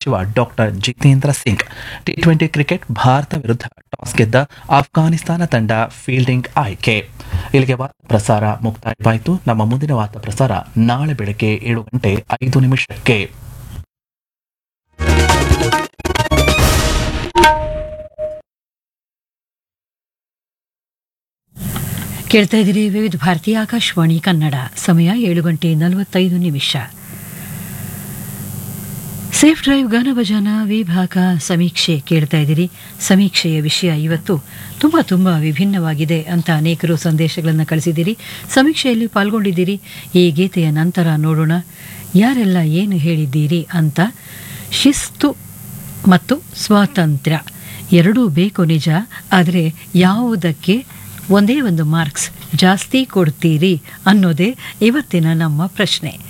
ಸಚಿವ doctor Jitendra Singh T twenty cricket Bharata ವಿರುದ್ಧ toss ಗೆದ್ದ ಆಫ್ಘಾನಿಸ್ತಾನ ತಂಡ ಫೀಲ್ಡಿಂಗ್ ಆಯ್ಕೆ ಇಲ್ಲಿಗೆ ವಾರ್ತಾ ಪ್ರಸಾರ ಮುಕ್ತಾಯವಾಯಿತು ನಮ್ಮ ಮುಂದಿನ ವಾರ್ತಾ ಪ್ರಸಾರ ನಾಳೆ ಬೆಳಗ್ಗೆ ಏಳು ಗಂಟೆ ಐದು ನಿಮಿಷಕ್ಕೆ ಕೇಳ್ತಾ ಇದ್ದೀರಿ ವಿವಿಧ ಭಾರತೀಯ ಆಕಾಶವಾಣಿ ಕನ್ನಡ ಸಮಯ ಏಳು ಗಂಟೆ ನಲವತ್ತೈದು ನಿಮಿಷ ಸೇಫ್ ಡ್ರೈವ್ ಗಾನಭಜನ ವಿಭಾಗ ಸಮೀಕ್ಷೆ ಕೇಳ್ತಾ ಇದ್ದೀರಿ ಸಮೀಕ್ಷೆಯ ವಿಷಯ ಇವತ್ತು ತುಂಬ ತುಂಬ ವಿಭಿನ್ನವಾಗಿದೆ ಅಂತ ಅನೇಕರು ಸಂದೇಶಗಳನ್ನು ಕಳಿಸಿದ್ದೀರಿ ಸಮೀಕ್ಷೆಯಲ್ಲಿ ಪಾಲ್ಗೊಂಡಿದ್ದೀರಿ ಈ ಗೀತೆಯ ನಂತರ ನೋಡೋಣ ಯಾರೆಲ್ಲ ಏನು ಹೇಳಿದ್ದೀರಿ ಅಂತ ಶಿಸ್ತು ಮತ್ತು ಸ್ವಾತಂತ್ರ್ಯ ಎರಡೂ ಬೇಕು ನಿಜ ಆದರೆ ಯಾವುದಕ್ಕೆ ಒಂದೇ ಒಂದು ಮಾರ್ಕ್ಸ್ ಜಾಸ್ತಿ ಕೊಡ್ತೀರಿ ಅನ್ನೋದೇ ಇವತ್ತಿನ ನಮ್ಮ ಪ್ರಶ್ನೆ